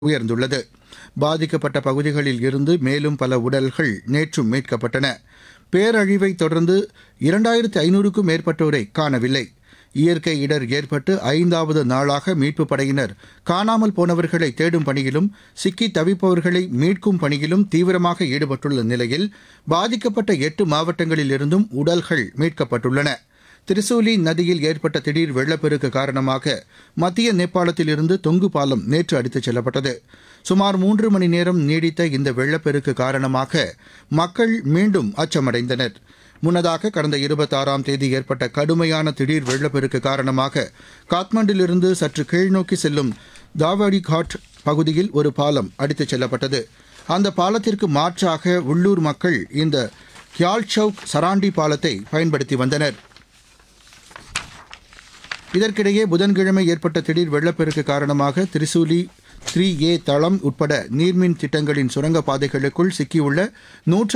உயர்ந்துள்ளது பாதிக்கப்பட்ட பகுதிகளில் இருந்து மேலும் பல உடல்கள் நேற்றும் மீட்கப்பட்டன பேரழிவை தொடர்ந்து இரண்டாயிரத்து ஐநூறுக்கும் மேற்பட்டோரை காணவில்லை இயற்கை இடர் ஏற்பட்டு ஐந்தாவது நாளாக மீட்புப் படையினர் காணாமல் போனவர்களை தேடும் பணியிலும் சிக்கி தவிப்பவர்களை மீட்கும் பணியிலும் தீவிரமாக ஈடுபட்டுள்ள நிலையில் பாதிக்கப்பட்ட எட்டு மாவட்டங்களிலிருந்தும் உடல்கள் மீட்கப்பட்டுள்ளன திரிசூலி நதியில் ஏற்பட்ட திடீர் வெள்ளப்பெருக்கு காரணமாக மத்திய நேபாளத்தில் இருந்து தொங்கு பாலம் நேற்று அடித்துச் செல்லப்பட்டது சுமார் மூன்று மணி நேரம் நீடித்த இந்த வெள்ளப்பெருக்கு காரணமாக மக்கள் மீண்டும் அச்சமடைந்தனர் முன்னதாக கடந்த இருபத்தாறாம் தேதி ஏற்பட்ட கடுமையான திடீர் வெள்ளப்பெருக்கு காரணமாக காத்மண்டிலிருந்து சற்று கீழ்நோக்கி செல்லும் தாவடி காட் பகுதியில் ஒரு பாலம் அடித்துச் செல்லப்பட்டது அந்த பாலத்திற்கு மாற்றாக உள்ளூர் மக்கள் இந்த கியால் சவுக் சராண்டி பாலத்தை பயன்படுத்தி வந்தனர் இதற்கிடையே புதன்கிழமை ஏற்பட்ட திடீர் வெள்ளப்பெருக்கு காரணமாக திரிசூலி த்ரீ ஏ தளம் உட்பட நீர்மின் திட்டங்களின் சுரங்கப் பாதைகளுக்குள் சிக்கியுள்ள நூற்று